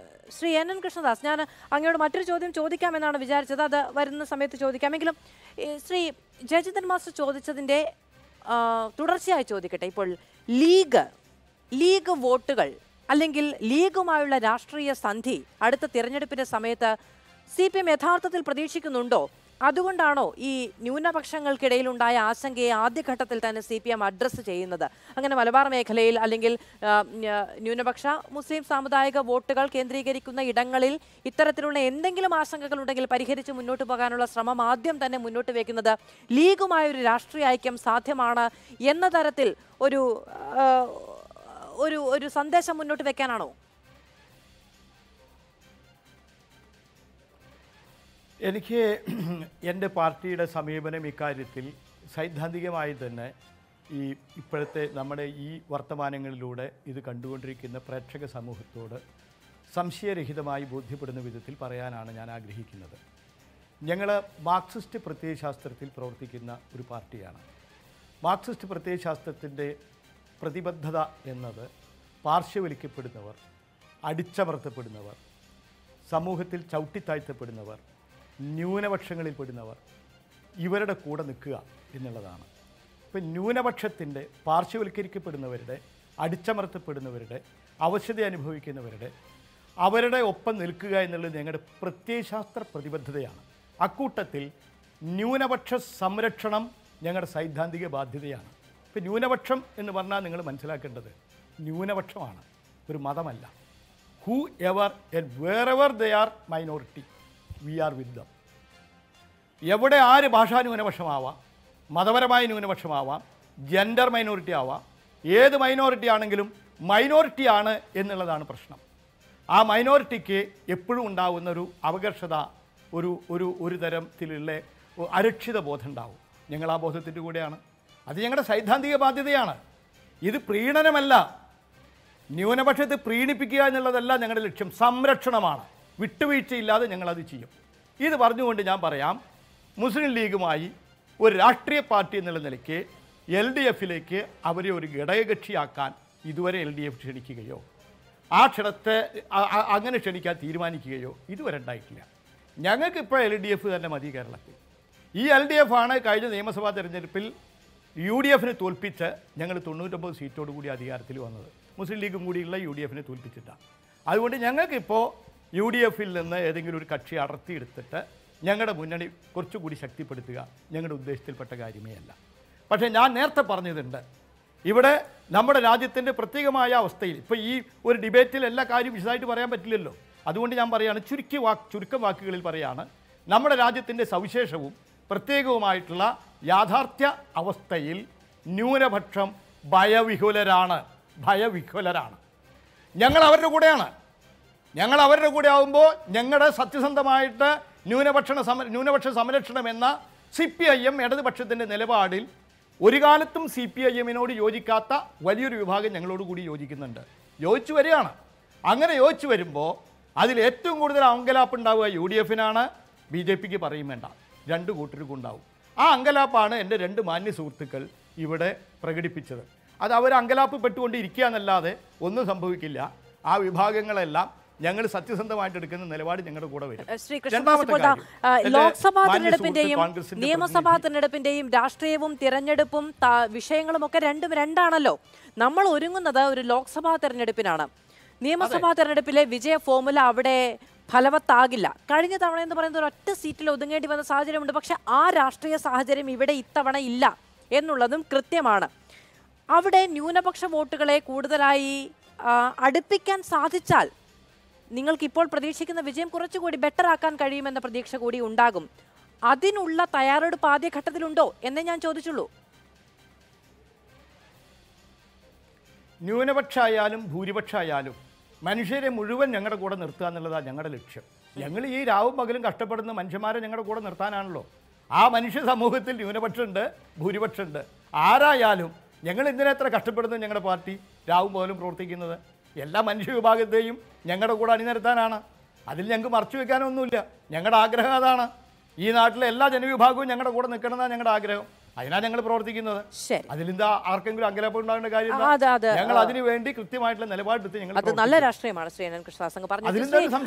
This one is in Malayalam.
ശ്രീ എൻ എൻ കൃഷ്ണദാസ് ഞാൻ അങ്ങയോട് മറ്റൊരു ചോദ്യം ചോദിക്കാമെന്നാണ് വിചാരിച്ചത് അത് വരുന്ന സമയത്ത് ചോദിക്കാമെങ്കിലും ഈ ശ്രീ ജയചന്ദ്രൻ മാസ്റ്റർ ചോദിച്ചതിൻ്റെ ആ, തുടർച്ചയായി ചോദിക്കട്ടെ ഇപ്പോൾ ലീഗ് ലീഗ് വോട്ടുകൾ അല്ലെങ്കിൽ ലീഗുമായുള്ള രാഷ്ട്രീയ സന്ധി അടുത്ത തിരഞ്ഞെടുപ്പിന്റെ സമയത്ത് സി പി എം യഥാർത്ഥത്തിൽ പ്രതീക്ഷിക്കുന്നുണ്ടോ അതുകൊണ്ടാണോ ഈ ന്യൂനപക്ഷങ്ങൾക്കിടയിലുണ്ടായ ആശങ്കയെ ആദ്യഘട്ടത്തിൽ തന്നെ സി പി എം അഡ്രസ്സ് ചെയ്യുന്നത് അങ്ങനെ മലബാർ മേഖലയിൽ അല്ലെങ്കിൽ ആ, ന്യ- ന്യൂനപക്ഷ മുസ്ലിം സാമുദായിക വോട്ടുകൾ കേന്ദ്രീകരിക്കുന്ന ഇടങ്ങളിൽ ഇത്തരത്തിലുള്ള എന്തെങ്കിലും ആശങ്കകൾ ഉണ്ടെങ്കിൽ പരിഹരിച്ച് മുന്നോട്ട് പോകാനുള്ള ശ്രമം ആദ്യം തന്നെ മുന്നോട്ട് വെക്കുന്നത് ലീഗുമായ ഒരു രാഷ്ട്രീയ ഐക്യം സാധ്യമാണ് എന്ന തരത്തിൽ ഒരു ആ, ഒരു ഒരു സന്ദേശം മുന്നോട്ട് വെക്കാനാണോ എനിക്ക് എൻ്റെ പാർട്ടിയുടെ സമീപനം ഇക്കാര്യത്തിൽ സൈദ്ധാന്തികമായി തന്നെ ഈ ഇപ്പോഴത്തെ നമ്മുടെ ഈ വർത്തമാനങ്ങളിലൂടെ ഇത് കണ്ടുകൊണ്ടിരിക്കുന്ന പ്രേക്ഷക സമൂഹത്തോട് സംശയരഹിതമായി ബോധ്യപ്പെടുന്ന വിധത്തിൽ പറയാനാണ് ഞാൻ ആഗ്രഹിക്കുന്നത് ഞങ്ങൾ മാർക്സിസ്റ്റ് പ്രത്യയശാസ്ത്രത്തിൽ പ്രവർത്തിക്കുന്ന ഒരു പാർട്ടിയാണ് മാർക്സിസ്റ്റ് പ്രത്യയശാസ്ത്രത്തിൻ്റെ പ്രതിബദ്ധത എന്നത് പാർശ്വവലിക്കപ്പെടുന്നവർ അടിച്ചമർത്തപ്പെടുന്നവർ സമൂഹത്തിൽ ചവിട്ടിത്താഴ്ത്തപ്പെടുന്നവർ ന്യൂനപക്ഷങ്ങളിൽപ്പെടുന്നവർ ഇവരുടെ കൂടെ നിൽക്കുക എന്നുള്ളതാണ് ഇപ്പം ന്യൂനപക്ഷത്തിൻ്റെ പാർശ്വവൽക്കരിക്കപ്പെടുന്നവരുടെ അടിച്ചമർത്തപ്പെടുന്നവരുടെ അവശത അനുഭവിക്കുന്നവരുടെ അവരുടെ ഒപ്പം നിൽക്കുക എന്നുള്ളത് ഞങ്ങളുടെ പ്രത്യയശാസ്ത്ര പ്രതിബദ്ധതയാണ് അക്കൂട്ടത്തിൽ ന്യൂനപക്ഷ സംരക്ഷണം ഞങ്ങളുടെ സൈദ്ധാന്തിക ബാധ്യതയാണ് ഇപ്പം ന്യൂനപക്ഷം എന്ന് പറഞ്ഞാൽ നിങ്ങൾ മനസ്സിലാക്കേണ്ടത് ന്യൂനപക്ഷമാണ് ഒരു മതമല്ല whoever and wherever they are minority we are with them എവിടെ ആര് ഭാഷാ ന്യൂനപക്ഷമാവാം മതപരമായ ന്യൂനപക്ഷമാവാം ജെൻഡർ മൈനോറിറ്റി ആവാം ഏത് മൈനോറിറ്റി ആണെങ്കിലും മൈനോറിറ്റി ആണ് എന്നുള്ളതാണ് പ്രശ്നം ആ മൈനോറിറ്റിക്ക് എപ്പോഴും ഉണ്ടാകുന്ന ഒരു അപകർഷത ഒരു ഒരു ഒരു തരത്തിലുള്ള അരക്ഷിത ബോധം ഉണ്ടാവും ഞങ്ങൾ ആ ബോധത്തിൻ്റെ കൂടെയാണ് അത് ഞങ്ങളുടെ സൈദ്ധാന്തിക ബാധ്യതയാണ് ഇത് പ്രീണനമല്ല ന്യൂനപക്ഷത്തെ പ്രീണിപ്പിക്കുക എന്നുള്ളതല്ല ഞങ്ങളുടെ ലക്ഷ്യം സംരക്ഷണമാണ് വിട്ടുവീഴ്ചയില്ലാതെ ഞങ്ങളത് ചെയ്യും ഇത് പറഞ്ഞുകൊണ്ട് ഞാൻ പറയാം മുസ്ലിം ലീഗുമായി ഒരു രാഷ്ട്രീയ പാർട്ടി എന്നുള്ള നിലയ്ക്ക് എൽ ഡി എഫിലേക്ക് അവരെ ഒരു ഘടകകക്ഷിയാക്കാൻ ഇതുവരെ എൽ ഡി എഫ് ക്ഷണിക്കുകയോ ആ ക്ഷണത്തെ അ- അ- അങ്ങനെ ക്ഷണിക്കാൻ തീരുമാനിക്കുകയോ ഇതുവരെ ഉണ്ടായിട്ടില്ല ഞങ്ങൾക്ക് ഇപ്പോൾ എൽ ഡി എഫ് തന്നെ മതി കേരളത്തിൽ ഈ എൽ ഡി എഫ് ആണ് കഴിഞ്ഞ നിയമസഭാ തെരഞ്ഞെടുപ്പിൽ യു ഡി എഫിനെ തോൽപ്പിച്ച് ഞങ്ങൾ തൊണ്ണൂറ്റൊമ്പത് സീറ്റോട് കൂടി അധികാരത്തിൽ വന്നത് മുസ്ലിം ലീഗും കൂടിയുള്ള യു ഡി എഫിനെ തോൽപ്പിച്ചിട്ടാണ് അതുകൊണ്ട് ഞങ്ങൾക്കിപ്പോൾ യു ഡി എഫിൽ നിന്ന് ഏതെങ്കിലും ഒരു കക്ഷി അടർത്തിയെടുത്തിട്ട് ഞങ്ങളുടെ മുന്നണി കുറച്ചുകൂടി ശക്തിപ്പെടുത്തുക ഞങ്ങളുടെ ഉദ്ദേശത്തിൽപ്പെട്ട കാര്യമേ അല്ല പക്ഷേ ഞാൻ നേരത്തെ പറഞ്ഞതുണ്ട് ഇവിടെ നമ്മുടെ രാജ്യത്തിൻ്റെ പ്രത്യേകമായ അവസ്ഥയിൽ ഇപ്പോൾ ഈ ഒരു ഡിബേറ്റിൽ എല്ലാ കാര്യവും വിശദമായിട്ട് പറയാൻ പറ്റില്ലല്ലോ അതുകൊണ്ട് ഞാൻ പറയുകയാണ് ചുരുക്കി വാക്ക് ചുരുക്കം വാക്കുകളിൽ പറയാണ് നമ്മുടെ രാജ്യത്തിൻ്റെ സവിശേഷവും പ്രത്യേകവുമായിട്ടുള്ള യാഥാർത്ഥ്യ അവസ്ഥയിൽ ന്യൂനപക്ഷം ഭയവിഹുലരാണ് ഭയവിഹുലരാണ് ഞങ്ങൾ അവരുടെ കൂടെയാണ് ഞങ്ങൾ അവരുടെ കൂടെ ആവുമ്പോൾ ഞങ്ങളുടെ സത്യസന്ധമായിട്ട് ന്യൂനപക്ഷ സമ ന്യൂനപക്ഷ സംരക്ഷണം എന്ന സി പി ഐ എം ഇടതുപക്ഷത്തിൻ്റെ നിലപാടിൽ ഒരു കാലത്തും സി പി ഐ എമ്മിനോട് യോജിക്കാത്ത വലിയൊരു വിഭാഗം ഞങ്ങളോട് കൂടി യോജിക്കുന്നുണ്ട് യോജിച്ചു വരികയാണ് അങ്ങനെ യോജിച്ചു വരുമ്പോൾ അതിൽ ഏറ്റവും കൂടുതൽ അങ്കലാപ്പ് ഉണ്ടാവുക യു ഡി എഫിനാണ് ബി ജെ പിക്ക് പറയും വേണ്ട രണ്ട് കൂട്ടർക്കും ഉണ്ടാവും ആ അങ്കലാപ്പാണ് എൻ്റെ രണ്ട് മാന്യ സുഹൃത്തുക്കൾ ഇവിടെ പ്രകടിപ്പിച്ചത് അത് അവർ അങ്കലാപ്പ് പെട്ടുകൊണ്ട് ഇരിക്കുക എന്നല്ലാതെ ഒന്നും സംഭവിക്കില്ല ആ വിഭാഗങ്ങളെല്ലാം ഞങ്ങൾ സത്യസന്ധമായിട്ട് എടുക്കുന്ന നിലപാട് ഞങ്ങളുടെ കൂടെ വരും ഏഹ് ശ്രീ കൃഷ്ണദാസ് രണ്ടാമത്തെ ഇപ്പോൾ ദാ, കാര്യം, ആ, എൻ്റെ ലോക്സഭാ മാന്യ തെരഞ്ഞെടുപ്പിന്റെയും സുഹൃത്ത് കോൺഗ്രസിന്റെ നിയമസഭാ പ്രതിനിധി- തെരഞ്ഞെടുപ്പിന്റെയും രാഷ്ട്രീയവും തിരഞ്ഞെടുപ്പും ത- വിഷയങ്ങളും ഒക്കെ രണ്ടും രണ്ടാണല്ലോ നമ്മൾ ഒരുങ്ങുന്നത് ഒരു ലോക്സഭാ തെരഞ്ഞെടുപ്പിനാണ് നിയമസഭാ തെരഞ്ഞെടുപ്പിലെ വിജയ ഫോമുല അവിടെ ഫലവത്താകില്ല കഴിഞ്ഞ തവണ എന്ന് പറയുന്നത് ഒരൊറ്റ സീറ്റിൽ ഒതുങ്ങേണ്ടി വന്ന സാഹചര്യമുണ്ട് പക്ഷെ ആ രാഷ്ട്രീയ സാഹചര്യം ഇവിടെ ഇത്തവണ ഇല്ല എന്നുള്ളതും കൃത്യമാണ് അവിടെ ന്യൂനപക്ഷ വോട്ടുകളെ കൂടുതലായി ആ, അടുപ്പിക്കാൻ സാധിച്ചാൽ നിങ്ങൾക്ക് ഇപ്പോൾ പ്രതീക്ഷിക്കുന്ന വിജയം കുറച്ചുകൂടി ബെറ്റർ ആക്കാൻ കഴിയുമെന്ന പ്രതീക്ഷ കൂടി ഉണ്ടാകും അതിനുള്ള തയ്യാറെടുപ്പ് ആദ്യഘട്ടത്തിലുണ്ടോ എന്നേ ഞാൻ ചോദിച്ചുള്ളൂ ന്യൂനപക്ഷമായാലും ഭൂരിപക്ഷമായാലും മനുഷ്യരെ മുഴുവൻ ഞങ്ങളുടെ കൂടെ നിർത്തുക എന്നുള്ളതാണ് ഞങ്ങളുടെ ലക്ഷ്യം ഞങ്ങൾ ഈ രാവും പകലും കഷ്ടപ്പെടുന്ന മനുഷ്യന്മാരെ ഞങ്ങളുടെ കൂടെ നിർത്താനാണല്ലോ ആ മനുഷ്യ സമൂഹത്തിൽ ന്യൂനപക്ഷമുണ്ട് ഭൂരിപക്ഷമുണ്ട് ആരായാലും ഞങ്ങൾ എന്തിനെത്ര കഷ്ടപ്പെടുന്നു ഞങ്ങളുടെ പാർട്ടി രാവും പകലും പ്രവർത്തിക്കുന്നത് എല്ലാ മനുഷ്യ വിഭാഗത്തെയും ഞങ്ങളുടെ കൂടെ അണിനിരത്താനാണ് അതിൽ ഞങ്ങൾക്ക് മറച്ചു വെക്കാനൊന്നുമില്ല ഞങ്ങളുടെ ആഗ്രഹം അതാണ് ഈ നാട്ടിലെ എല്ലാ ജനവിഭാഗവും ഞങ്ങളുടെ കൂടെ നിൽക്കണമെന്നാണ് ഞങ്ങളുടെ ആഗ്രഹം അതിനാണ് ഞങ്ങൾ പ്രവർത്തിക്കുന്നത് ശരി അതിലെന്താ ആർക്കെങ്കിലും അങ്കലാപ്പ് ഉണ്ടാകേണ്ട കാര്യം ആ, അതെ അതെ ഞങ്ങൾ അതിനു വേണ്ടി കൃത്യമായിട്ടുള്ള നിലപാടെടുത്ത് ഞങ്ങൾ അത് നല്ല രാഷ്ട്രീയമാണ് ശ്രീ അനൻ കൃഷ്ണദാസ് അങ്ങ് പറഞ്ഞത് അതിലെന്താണ് ശ്രീ- സംശയം?